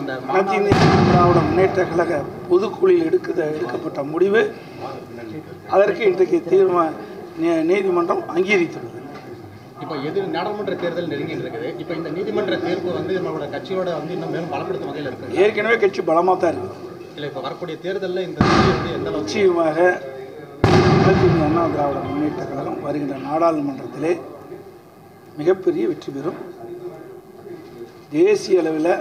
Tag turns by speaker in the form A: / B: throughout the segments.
A: அந்த
B: அனைத்து இந்திய அண்ணா திராவிட முன்னேற்ற கழக பொதுக்குழுவில் எடுக்குத எடுக்கப்பட்ட முடிவு அதற்கு இன்றைக்கு தீர்மா நீ- நீதிமன்றம் அங்கீகரித்துள்ளது
A: இப்போ எது நாடாளுமன்ற தேர்தல் நெருங்கிட்டு இருக்குது இப்போ இந்த நீதிமன்ற தீர்ப்பு வந்து நம்மளோட கட்சியோட வந்து இன்னும் மேலும் பலப்படுத்தும் வகையில் இருக்குது
B: ஏற்கனவே கட்சி பலமாக தான் இருக்குது
A: இல்லை இப்போ வரக்கூடிய தேர்தலில் இந்த தீர்ப்பு வந்து எந்த அளவுக்கு
B: நிச்சயமாக அனைத்து இந்திய அண்ணா திராவிட முன்னேற்ற கழகம் வருகின்ற நாடாளுமன்றத்திலே மிகப்பெரிய வெற்றி பெறும் தேசிய அளவில்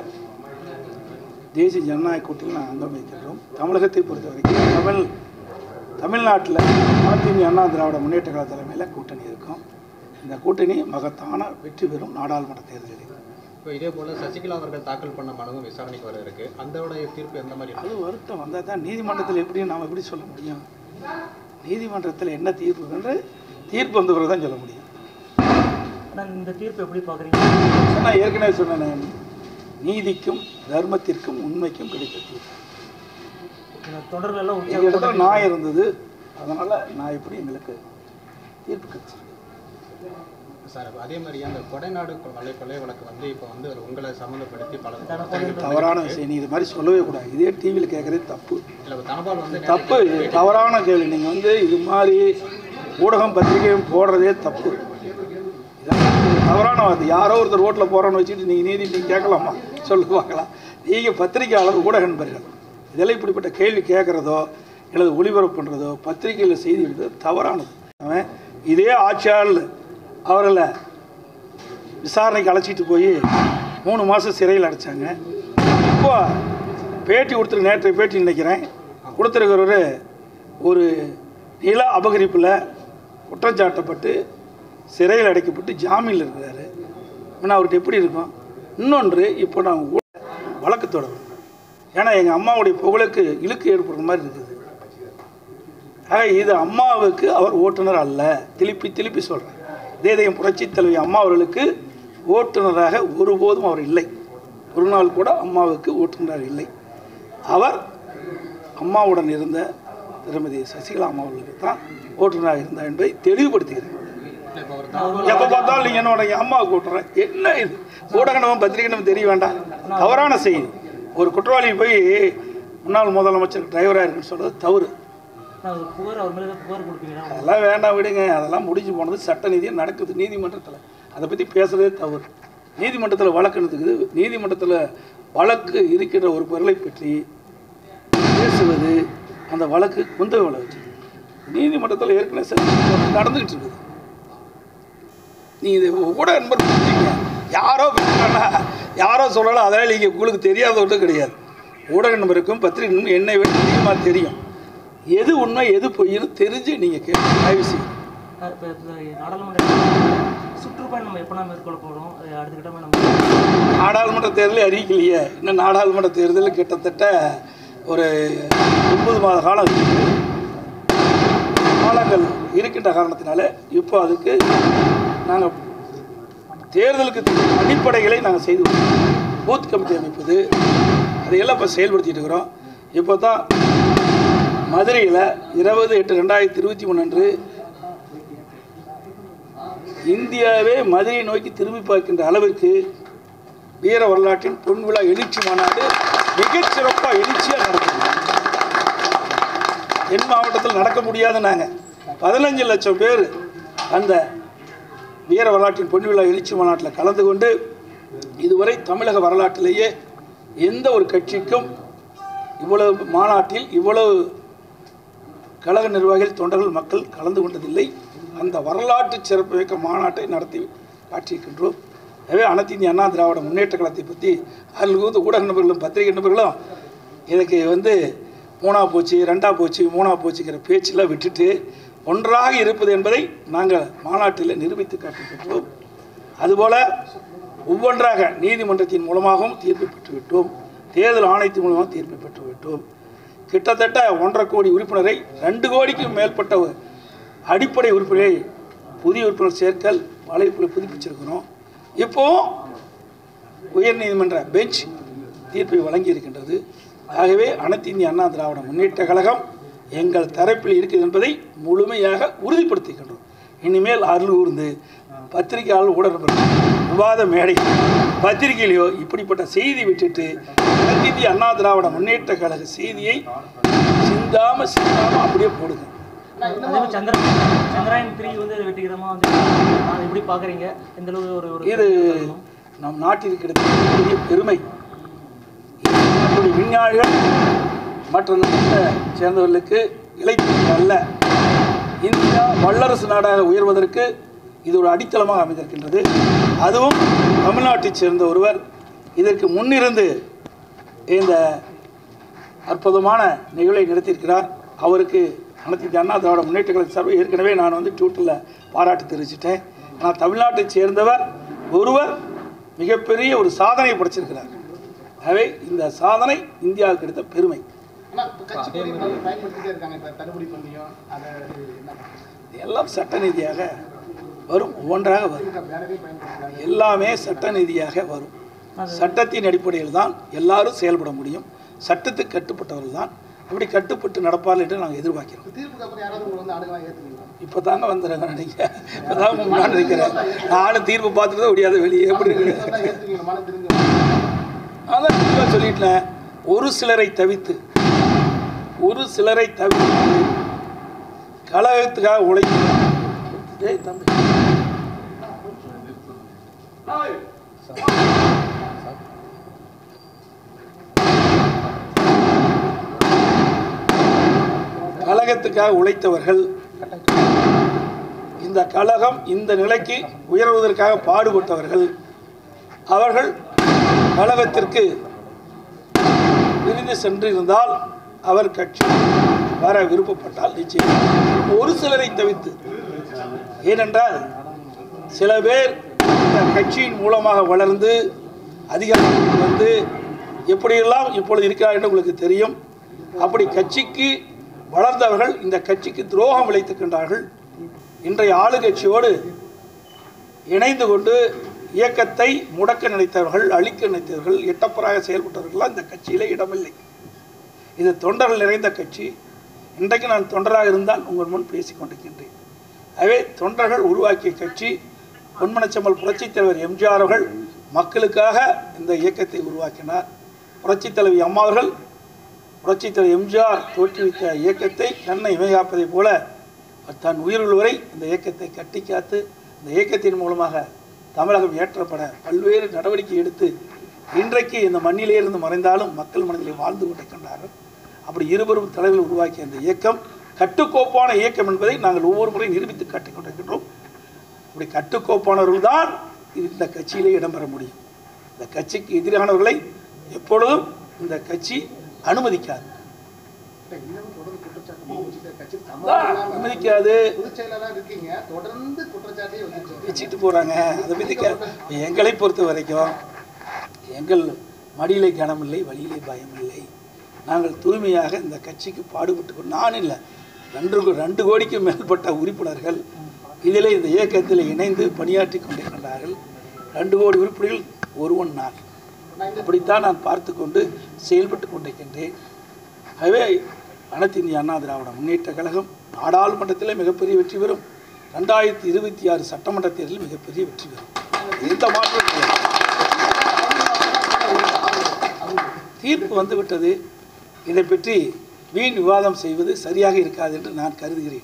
B: தேசிய ஜனநாயக கூட்டத்தில் நாங்கள் அங்கம் வைக்கின்றோம் தமிழகத்தை பொறுத்த வரைக்கும் தமிழ் தமிழ்நாட்டில் அனைத்து இந்திய அண்ணா திராவிட முன்னேற்ற கழக தலைமையில் கூட்டணி இருக்கும் இந்த கூட்டணி மகத்தான வெற்றி பெறும் நாடாளுமன்ற தேர்தலில்
A: இப்போ இதே போல சசிகலா அவர்கள் தாக்கல் பண்ண மனுவும் விசாரணைக்கு வர இருக்கு அதோட தீர்ப்பு எந்த மாதிரி இருக்கும்?
B: அது வருத்தம் வந்தால் தான் நீதிமன்றத்தில் எப்படி நாம் எப்படி சொல்ல முடியும் நீதிமன்றத்தில் என்ன தீர்ப்பு என்று தீர்ப்பு வந்த பிறகு தான் சொல்ல முடியும்
C: ஆனால் இந்த தீர்ப்பு எப்படி பார்க்குறீங்க
B: நான் ஏற்கனவே சொன்னேன் நீதிக்கும் தர்மத்திற்கும் உண்மைக்கும் கிடைத்த தீர்ப்பு
C: இந்த தொடர்ல எல்லாம்
B: எங்கள் இடத்துல நான் இருந்தது அதனால் நான் எப்படி எங்களுக்கு தீர்ப்பு கிடைச்சிருக்கு
A: சார் அப்ப அதே மாதிரி அந்த கொடைநாடு கொலை கொலை வழக்கு வந்து இப்போ வந்து ஒரு உங்களை சம்மந்தப்படுத்தி பல
B: தவறான விஷயம் நீ இது மாதிரி சொல்லவே கூடாது இதே டிவியில் கேட்குறது தப்பு
A: இல்லை தனபால் வந்து
B: தப்பு இது தவறான கேள்வி நீங்கள் வந்து இது மாதிரி ஊடகம் பத்திரிகையும் போடுறதே தப்பு இதெல்லாம் தவறான வார்த்தை யாரோ ஒருத்தர் ரோட்டில் போகிறோன்னு வச்சுட்டு நீங்கள் நீதி நீங்கள் கேட்கலாமா சொல்லு பார்க்கலாம் நீங்கள் பத்திரிகையாளர் ஊடக நண்பர்கள் இதெல்லாம் இப்படிப்பட்ட கேள்வி கேட்குறதோ அல்லது ஒளிபரப்பு பண்ணுறதோ பத்திரிகையில் செய்தி எழுதுறது தவறானது அவன் இதே ஆட்சியாளர் அவர்களை விசாரணைக்கு அழைச்சிட்டு போய் மூணு மாதம் சிறையில் அடைச்சாங்க இப்போ பேட்டி கொடுத்துரு நேற்று பேட்டி நினைக்கிறேன் கொடுத்துருக்கிறவர் ஒரு நில அபகரிப்பில் குற்றம் சாட்டப்பட்டு சிறையில் அடைக்கப்பட்டு ஜாமீனில் இருக்கிறாரு ஆனால் அவர்கிட்ட எப்படி இருக்கும் இன்னொன்று இப்போ நான் ஊ- வழக்கு தொடரும் ஏன்னா எங்கள் அம்மாவுடைய புகழுக்கு இழுக்கு ஏற்படுற மாதிரி இருக்குது ஆக இது அம்மாவுக்கு அவர் ஓட்டுநர் அல்ல திருப்பி திருப்பி சொல்கிறேன் இதயம் புரட்சி தலைவி அம்மா அவர்களுக்கு ஓட்டுநராக ஒருபோதும் அவர் இல்லை ஒரு நாள் கூட அம்மாவுக்கு ஓட்டுநராக இல்லை அவர் அம்மாவுடன் இருந்த திருமதி சசிகலா அம்மா அவர்களுக்கு தான் ஓட்டுநராக இருந்தார் என்பதை தெளிவுபடுத்துகிறேன்
A: இப்போ ஒரு தனபால்
B: எப்போ பார்த்தாலும் நீங்கள் என்னோட என் அம்மாவுக்கு ஓட்டுறேன் என்ன இது ஊடகனமும் பத்திரிகைனமும் தெரிய வேண்டாம் தவறான செய்தி ஒரு குற்றவாளி போய் முன்னாள் முதலமைச்சர் டிரைவராக இருக்குன்னு சொல்கிறது தவறு
C: நான் ஒரு புகார் அவர் மேலே ஏதாவது புகார் கொடுப்பீங்கன்னா
B: அதெல்லாம் வேண்டாம் விடுங்க அதெல்லாம் முடிஞ்சு போனது சட்ட நீதியாக நடக்குது நீதிமன்றத்தில் அதை பற்றி பேசுகிறதே தவறு நீதிமன்றத்தில் வழக்கு நடக்குது நீதிமன்றத்தில் வழக்கு இருக்கின்ற ஒரு பொருளை பற்றி பேசுவது அந்த வழக்கு குந்தக வழக்கு நீதிமன்றத்தில் ஏற்கனவே சில நடந்துக்கிட்டு இருக்குது நீ இது கூட நண்பர் புரிஞ்சுக்கங்க. யாரோ பேசுறானா யாரோ சொல்லலாம் அதெல்லாம் நீங்கள் உங்களுக்கு தெரியாத ஒன்றும் கிடையாது ஊடக நண்பருக்கும் பத்திரிகை நண்பருக்கும் என்னை விட அதிகமாக தெரியும் எது உண்மை எது பொய்ன்னு தெரிஞ்சு நீங்கள் கேட்டு ஆய்வு செய்யுங்க
C: இப்போ நாடாளுமன்ற சுற்றுப்பயணம் நம்ம எப்போ மேற்கொள்ள போகிறோம் அது அடுத்த கட்டமாக நம்ம
B: நாடாளுமன்ற தேர்தலே அறிவிக்கலையே இன்னும் நாடாளுமன்ற தேர்தல் கிட்டத்தட்ட ஒரு முப்பது மாத காலம் இருக்கு. காலங்கள் இருக்கின்ற காரணத்தினால இப்போ அதுக்கு நாங்கள் தேர்தலுக்கு அடிப்படைகளை நாங்கள் செய்து வருகிறோம். பூத் கமிட்டி அமைப்பது அதையெல்லாம் இப்போ செயல்படுத்திட்டு இருக்கிறோம் இப்போ தான் மதுரையில் இருபது எட்டு ரெண்டாயிரத்தி இருபத்தி மூணு அன்று இந்தியாவே மதுரையை நோக்கி திரும்பி பார்க்கின்ற அளவிற்கு வீர வரலாற்றின் பொன் விழா எழுச்சி மாநாடு மிகச் சிறப்பாக எழுச்சியாக நடக்குது தென் மாவட்டத்தில் நடக்க முடியாது நாங்கள் பதினஞ்சு லட்சம் பேர் அந்த வீர வரலாற்றின் பொன் விழா எழுச்சி மாநாட்டில் கலந்து கொண்டு இதுவரை தமிழக வரலாற்றிலேயே எந்த ஒரு கட்சிக்கும் இவ்வளவு மாநாட்டில் இவ்வளவு கழக நிர்வாகிகள் தொண்டர்கள் மக்கள் கலந்து கொண்டதில்லை அந்த வரலாற்று சிறப்புமிக்க மாநாட்டை நடத்தி காட்டியிருக்கின்றோம் எனவே அனைத்து இந்திய அண்ணா திராவிட முன்னேற்ற கழகத்தை பற்றி அதில் வந்து ஊடக நபர்களும் பத்திரிகை நபர்களும் இதுக்கு வந்து மூணா போச்சு ரெண்டா போச்சு மூணா போச்சுங்கிற பேச்செல்லாம் விட்டுட்டு ஒன்றாக இருப்பது என்பதை நாங்கள் மாநாட்டில் நிரூபித்து காட்டியிருக்கின்றோம் அதுபோல் ஒவ்வொன்றாக நீதிமன்றத்தின் மூலமாகவும் தீர்ப்பு பெற்றுவிட்டோம் தேர்தல் ஆணையத்தின் மூலமாக தீர்ப்பு பெற்றுவிட்டோம் கிட்டத்தட்ட ஒன்றரை கோடி உறுப்பினரை ரெண்டு கோடிக்கும் மேற்பட்ட ஒரு அடிப்படை உறுப்பினரை புதிய உறுப்பினர் சேர்க்கல் வலைப்பில் புதுப்பிச்சிருக்கிறோம் இப்போ உயர்நீதிமன்ற பெஞ்ச் தீர்ப்பை வழங்கி இருக்கின்றது ஆகவே அனைத்து இந்திய அண்ணா திராவிட முன்னேற்ற கழகம் எங்கள் தரப்பில் இருக்குது என்பதை முழுமையாக உறுதிப்படுத்திக்கின்றோம் இனிமேல் அருள் கூர்ந்து பத்திரிகையாளர் ஊடக விவாத மேடை பத்திரிகையிலையோ இப்படிப்பட்ட செய்தி விட்டுட்டு அனைத்து இந்திய அண்ணா திராவிட முன்னேற்ற கழக செய்தியை சிந்தாம சிந்தாம அப்படியே போடுங்க
C: அதே மாதிரி சந்திரன் சந்திராயன் த்ரீ வந்து வெற்றிகரமாக வந்து அதை எப்படி பார்க்குறீங்க எந்த அளவு ஒரு ஒரு
B: இது நம் நாட்டிற்கு கிடைத்த பெரிய பெருமை நாட்டுடைய விஞ்ஞானிகள் மற்ற நாட்டை சேர்ந்தவர்களுக்கு இழைத்தது அல்ல இந்தியா வல்லரசு நாடாக உயர்வதற்கு இது ஒரு அடித்தளமாக அமைந்திருக்கின்றது அதுவும் தமிழ்நாட்டைச் சேர்ந்த ஒருவர் இதற்கு முன்னிருந்து இந்த அற்புதமான நிகழ்வை நடத்தியிருக்கிறார் அவருக்கு அனைத்து இந்திய அண்ணா திராவிட முன்னேற்ற கழக சார்பில் ஏற்கனவே நான் வந்து ட்விட்டரில் பாராட்டு தெரிவிச்சிட்டேன் ஆனால் தமிழ்நாட்டைச் சேர்ந்தவர் ஒருவர் மிகப்பெரிய ஒரு சாதனையை படைச்சிருக்கிறார் ஆகவே இந்த சாதனை இந்தியாவுக்கு கிடைத்த பெருமை
A: ஆனா இப்ப கட்சி கொடி வந்து பயன்படுத்திட்டே இருக்காங்க இப்ப தள்ளுபடி பண்ணியும் அதை என்ன
B: இது எல்லாம் சட்ட நீதியாக வரும் ஒவ்வொன்றாக வரும்
A: வேறவே பயன்படுத்துறாங்க
B: எல்லாமே சட்ட நீதியாக வரும் சட்டத்தின் அடிப்படையில் தான் எல்லாரும் செயல்பட முடியும் சட்டத்துக்கு கட்டுப்பட்டவர்கள் தான் அப்படி கட்டுப்பட்டு நடப்பார்கள் என்று நாங்கள் எதிர்பார்க்கிறோம்
A: தீர்ப்புக்கு அப்புறம் யாராவது உங்களை வந்து அணுகலாம் ஏத்துக்கீங்களா
B: இப்போ தாங்க வந்துடுங்க நீங்கள் இப்போ தான் முன்னாடி இருக்கிறேன் நானும் தீர்ப்பு பார்த்துட்டு தான் முடியாது வெளியே எப்படி இருக்கு
A: இதெல்லாம் ஏத்துக்கீங்க மன தெரிஞ்சு
B: அதான் தெளிவாக சொல்லிட்டேன் ஒரு சிலரை தவித்து ஒரு சிலரை தவிர்த்து கழகத்துக்காக உழைக்கும் ஏய் தம்பி கழகத்துக்காக உழைத்தவர்கள் இந்த கழகம் இந்த நிலைக்கு உயர்வதற்காக பாடுபட்டவர்கள் அவர்கள் கழகத்திற்கு பிரிந்து சென்றிருந்தால் அவர் கட்சி வர விருப்பப்பட்டால் நிச்சயம் ஒரு சிலரை தவிர்த்து ஏனென்றால் சில பேர் இந்த கட்சியின் மூலமாக வளர்ந்து அதிகாரத்துக்கு வந்து எப்படியெல்லாம் இப்பொழுது இருக்கிறார் என்று உங்களுக்கு தெரியும் அப்படி கட்சிக்கு வளர்ந்தவர்கள் இந்த கட்சிக்கு துரோகம் விளைத்துக்கின்றார்கள் இன்றைய ஆளுங்கட்சியோடு இணைந்து கொண்டு இயக்கத்தை முடக்க நினைத்தவர்கள் அழிக்க நினைத்தவர்கள் எட்டப்பராக செயல்பட்டவர்கள்லாம் இந்த கட்சியிலே இடமில்லை இது தொண்டர்கள் நிறைந்த கட்சி இன்றைக்கு நான் தொண்டராக இருந்தால் உங்கள் முன் பேசிக் கொண்டிருக்கின்றேன் எனவே தொண்டர்கள் உருவாக்கிய கட்சி பொன்மனச்செம்மல் புரட்சித் தலைவர் எம்ஜிஆர் அவர்கள் மக்களுக்காக இந்த இயக்கத்தை உருவாக்கினார் புரட்சித் தலைவி அம்மா அவர்கள் புரட்சித் தலைவர் எம்ஜிஆர் தோற்றுவித்த இயக்கத்தை கண்ணை இமைகாப்பதைப் போல தன் உயிர் வரை இந்த இயக்கத்தை கட்டி காத்து இந்த இயக்கத்தின் மூலமாக தமிழகம் ஏற்றப்பட பல்வேறு நடவடிக்கை எடுத்து இன்றைக்கு இந்த மண்ணிலே இருந்து மறைந்தாலும் மக்கள் மனதிலே வாழ்ந்து கொண்டிருக்கின்றார்கள் அப்படி இருவரும் தலைவர்கள் உருவாக்கிய இந்த இயக்கம் கட்டுக்கோப்பான இயக்கம் என்பதை நாங்கள் ஒவ்வொரு முறையும் நிரூபித்து காட்டிக் கொண்டிருக்கின்றோம் அப்படி கட்டுக்கோப்பானவர்கள் தான் இந்த கட்சியிலே இடம்பெற முடியும் இந்த கட்சிக்கு எதிரானவர்களை எப்பொழுதும் இந்த கட்சி அனுமதிக்காது
A: இன்னமும் தொடர்ந்து குற்றச்சாட்டு முன் வச்சுட்டு கட்சி
B: அதான்
A: சமாளிக்காம
B: அனுமதிக்காது
A: பொதுச் செயலாளரா இருக்கீங்க தொடர்ந்து குற்றச்சாட்டே வந்துச்சு
B: வச்சுட்டு போகிறாங்க அதை பற்றி கே எங்களை பொறுத்த வரைக்கும் எங்கள் மடியிலே கனமில்லை வழியிலே பயமில்லை நாங்கள் தூய்மையாக இந்த கட்சிக்கு பாடுபட்டு கொண்டு நான் இல்லை ரெண்டு கோ- ரெண்டு கோடிக்கு மேற்பட்ட உறுப்பினர்கள் இதில் இந்த இயக்கத்தில் இணைந்து பணியாற்றி கொண்டிருக்கின்றார்கள் ரெண்டு கோடி உறுப்பினர்கள் ஒருவன் நான் அப்படித்தான் நான் பார்த்து கொண்டு செயல்பட்டு கொண்டிருக்கின்றேன் ஆகவே அனைத்து இந்திய அண்ணா திராவிட முன்னேற்ற கழகம் நாடாளுமன்றத்திலே மிகப்பெரிய வெற்றி பெறும் ரெண்டாயிரத்தி இருபத்தி ஆறு சட்டமன்ற தேர்தலில் மிகப்பெரிய வெற்றி பெறும் எந்த மாற்றம் கிடையாது. தீர்ப்பு வந்து விட்டது இதை பற்றி வீண் விவாதம் செய்வது சரியாக இருக்காது என்று நான் கருதுகிறேன்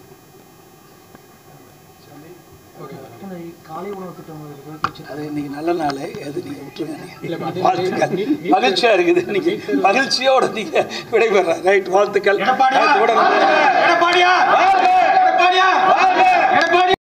C: இந்த காலை உணவு திட்டம் துவக்கி வச்சு
B: அது இன்னைக்கு நல்ல நாள் அது நீங்க விட்டுருங்க வாழ்த்துக்கள் மகிழ்ச்சியா இருக்குது இன்னைக்கு மகிழ்ச்சியோட நீங்க விடைபெற ரைட் வாழ்த்துக்கள் வாழ்த்துக்கள்.
D: எடப்பாடியா